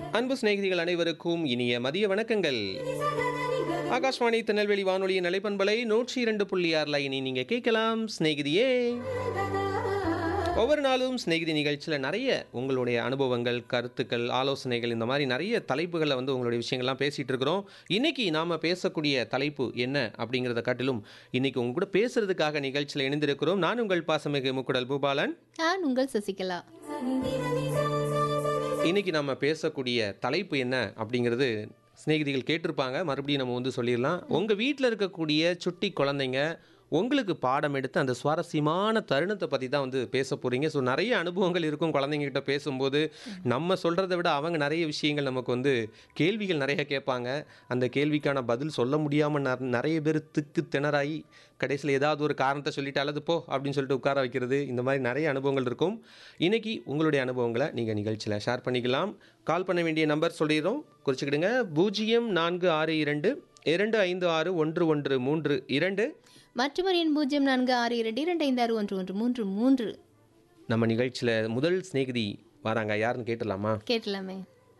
அன்பு சிநேகிதிகள் அனைவருக்கும் இனிய மதிய வணக்கங்கள் ஆகாஷ்வாணி திருநெல்வேலி வானொலியின் நிலைப்பண்பலை நூற்றி இரண்டு புள்ளி ஆறுல இனி நீங்க கேட்கலாம் சிநேகிதியே ஒவ்வொரு நாளும் சிநேகிதி நிகழ்ச்சியில் நிறைய உங்களுடைய அனுபவங்கள் கருத்துக்கள் ஆலோசனைகள் இந்த மாதிரி நிறைய தலைப்புகளை வந்து உங்களுடைய விஷயங்கள்லாம் பேசிகிட்டு இருக்கிறோம் இன்னைக்கு நாம் பேசக்கூடிய தலைப்பு என்ன அப்படிங்கிறத காட்டிலும் இன்னைக்கு உங்க கூட பேசுறதுக்காக நிகழ்ச்சியில் இணைந்திருக்கிறோம் நான் உங்கள் பாசமிகு முக்குடல் பூபாலன் நான் உங்கள் சசிகலா இன்னைக்கு நம்ம பேசக்கூடிய தலைப்பு என்ன அப்படிங்கிறது சிநேகிதிகள் கேட்டிருப்பாங்க மறுபடியும் நம்ம வந்து சொல்லிடலாம் உங்கள் வீட்டில் இருக்கக்கூடிய சுட்டி குழந்தைங்க உங்களுக்கு பாடம் எடுத்து அந்த சுவாரஸ்யமான தருணத்தை பற்றி தான் வந்து பேச போகிறீங்க ஸோ நிறைய அனுபவங்கள் இருக்கும் குழந்தைங்ககிட்ட பேசும்போது நம்ம சொல்கிறத விட அவங்க நிறைய விஷயங்கள் நமக்கு வந்து கேள்விகள் நிறைய கேட்பாங்க அந்த கேள்விக்கான பதில் சொல்ல முடியாமல் நிறைய பேர் திக்கு திணறாகி கடைசியில் ஏதாவது ஒரு காரணத்தை சொல்லிட்டு அல்லது போ அப்படின்னு சொல்லிட்டு உட்கார வைக்கிறது இந்த மாதிரி நிறைய அனுபவங்கள் இருக்கும் இன்னைக்கு உங்களுடைய அனுபவங்களை நீங்கள் நிகழ்ச்சியில் ஷேர் பண்ணிக்கலாம் கால் பண்ண வேண்டிய நம்பர் சொல்லிடுறோம் குறிச்சிக்கிடுங்க பூஜ்ஜியம் நான்கு ஆறு இரண்டு இரண்டு ஐந்து ஆறு ஒன்று ஒன்று மூன்று இரண்டு மற்றொரு எண் பூஜ்ஜியம் நான்கு ஆறு இரண்டு இரண்டு ஐந்து ஆறு ஒன்று ஒன்று மூன்று மூன்று நம்ம நிகழ்ச்சியில் முதல் சிநேகிதி வராங்க யாருன்னு கேட்டுடலாமா கேட்டலாமே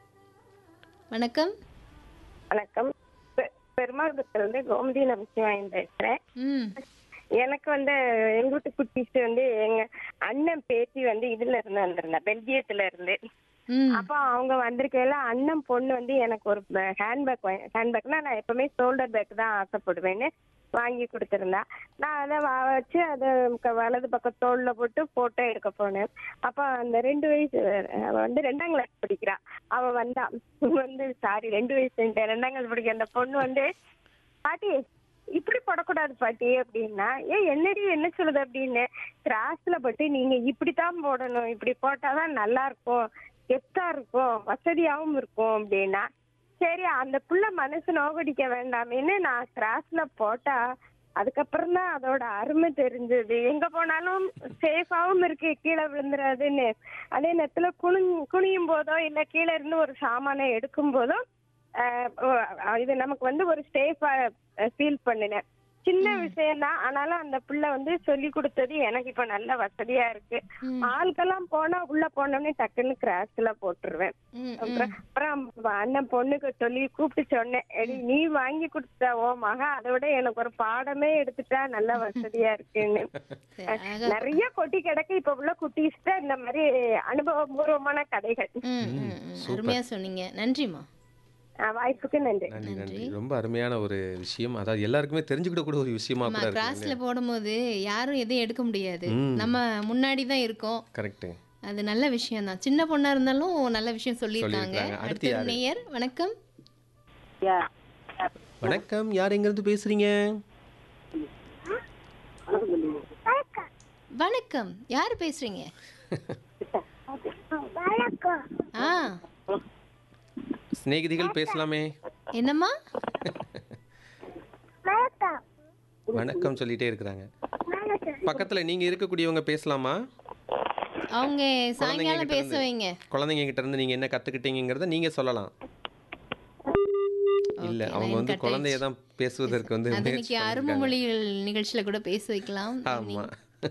வணக்கம் வணக்கம் பெ- பெருமாள்புரத்துலேருந்து கோமதி நமச்சிவாயன் பேசுறேன் ம் எனக்கு வந்து எங்க வீட்டு குட்டிஸ் வந்து எங்க அண்ணன் பேத்தி வந்து இதுல இருந்து வந்திருந்தா பெல்ஜியத்துல இருந்து ம் அப்போ அவங்க வந்திருக்கையில அண்ணன் பொண்ணு வந்து எனக்கு ஒரு ஹேண்ட்பேக் ஹேண்ட்பேக்னா நான் எப்பவுமே ஷோல்டர் பேக் தான் ஆசைப்படுவேன்னு வாங்கி கொடுத்துருந்தா நான் அதை வ- வச்சு அதை க- வலது பக்கம் தோல்ல போட்டு போட்டோ எடுக்க போனேன் அப்போ அந்த ரெண்டு வயசு அவ வந்து ரெண்டாம் கிளாஸ் படிக்கிறா அவ வந்தா வந்து சாரி ரெண்டு வயசு ரெண்டாம் கிளாஸ் படிக்கிற அந்த பொண்ணு வந்து பாட்டி இப்படி போடக்கூடாது பாட்டி அப்படின்னா ஏ என்னடி என்ன சொல்லுது அப்படின்னு கிராஸ்ல போட்டு நீங்க இப்படித்தான் போடணும் இப்படி போட்டாதான் நல்லா இருக்கும் கெத்தா இருக்கும் வசதியாவும் இருக்கும் அப்படின்னா சரி அந்த புள்ள மனசு நோகடிக்க வேண்டாமேன்னு நான் கிராஸ்ல போட்டா அதுக்கப்புறம் தான் அதோட அருமை தெரிஞ்சது எங்க போனாலும் சேஃபாவும் இருக்கு கீழே விழுந்துடாதுன்னு அதே நேரத்துல குனி குனியும் போதோ இல்ல கீழே இருந்து ஒரு சாமானை எடுக்கும் போதோ ஆஹ் ஓ, இது நமக்கு வந்து ஒரு சேஃபா ஃபீல் பண்ணினேன் சின்ன விஷயம் தான் ஆனாலும் அந்த பிள்ளை வந்து சொல்லி கொடுத்தது எனக்கு இப்ப நல்ல வசதியா இருக்கு ஆளுக்கெல்லாம் போனா உள்ள போனோடனே டக்குன்னு கிராஸ்ல போட்டுருவேன் ம், அப்புறம் அப்புறம் அண்ணன் பொண்ணுக்கு சொல்லி கூப்பிட்டு சொன்னேன் எடி நீ வாங்கி கொடுத்த ஓ மகா அதை விட எனக்கு ஒரு பாடமே எடுத்துட்டா நல்ல வசதியா இருக்குன்னு சரி, அழகா- நிறைய கொட்டி கிடக்கு இப்ப உள்ள குட்டீஸ்ட இந்த மாதிரி அனுபவபூர்வமான கதைகள் ம், ம், ம். அருமையா சொன்னீங்க நன்றிம்மா அஹ் வாய்ப்புக்கு நன்றி நன்றி நன்றி ரொம்ப அருமையான ஒரு விஷயம் அதாவது எல்லாருக்குமே தெரிஞ்சுக்கிடக்கூடிய ஒரு விஷயமா நம்ம கூட இருக்கு கிராஸ்ல போடும்போது யாரும் எதையும் எடுக்க முடியாது நம்ம முன்னாடி தான் இருக்கோம் கரெக்டு அது நல்ல விஷயம் தான் சின்ன பொண்ணா இருந்தாலும் நல்ல விஷயம் சொல்லியிருக்காங்க சொல்லியிருக்காங்க. அடுத்து அடுத்த யாரு? நேயர் வணக்கம் வணக்கம் யார் எங்கேருந்து பேசுறீங்க வணக்கம் யார் பேசுறீங்க ஆ சிநேகிதிகள் பேசலாமே என்னம்மா வணக்கம் சொல்லிட்டே இருக்கிறாங்க பக்கத்துல நீங்க இருக்கக்கூடியவங்க பேசலாமா அவங்க சாயங்காலம் கிட்ட பேச இருந்து. வைங்க குழந்தைங்க கிட்ட இருந்து நீங்க என்ன கத்துக்கிட்டீங்கிறத நீங்க சொல்லலாம் இல்ல Okay, அவங்க line வந்து cut குழந்தைய தான் பேசுவதற்கு வந்து அது முயற்சி இன்னைக்கு பண்ணிருக்காங்க. அரும்பு மொழிகள் நிகழ்ச்சியில கூட பேச வைக்கலாம் ஆமா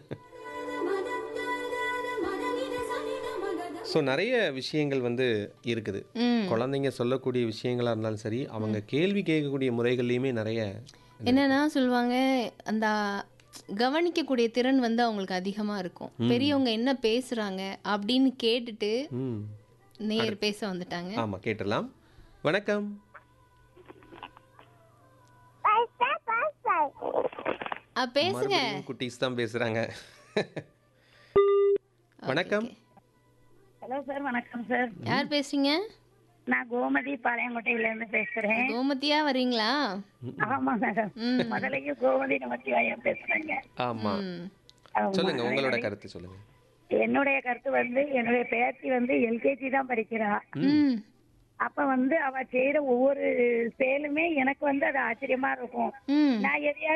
ஸோ நிறைய விஷயங்கள் வந்து இருக்குது ம் குழந்தைங்க சொல்லக்கூடிய விஷயங்களா இருந்தாலும் சரி அவங்க கேள்வி கேட்கக்கூடிய முறைகள்லையுமே நிறைய என்னன்னா சொல்லுவாங்க அந்த கவனிக்கக்கூடிய திறன் வந்து அவங்களுக்கு அதிகமா இருக்கும் பெரியவங்க என்ன பேசுறாங்க அப்படின்னு கேட்டுட்டு ம் நேர் பேச வந்துட்டாங்க ஆமா கேட்டுடலாம் வணக்கம் அ, பேசுங்க மறுபடியும் குட்டீஸ் தான் பேசுறாங்க வணக்கம் ஹலோ சார் வணக்கம் சார் யார் பேசுறீங்க நான் கோமதி பாளையங்கோட்டையில இருந்து பேசுறேன் கோமதியா வரீங்களா ஆமா சார் ம் முதலைக்கு கோமதி நமச்சிவாயம் பேசுறேங்க ஆமா ம் ஆமா. சொல்லுங்க உங்களோட கருத்து சொல்லுங்க என்னுடைய கருத்து வந்து என்னுடைய பேத்தி வந்து எல்கேஜி தான் படிக்கிறா ம் அப்ப வந்து அவ செய்யற ஒவ்வொரு செயலுமே எனக்கு வந்து அது ஆச்சரியமா இருக்கும் ம் நான் எதையாவது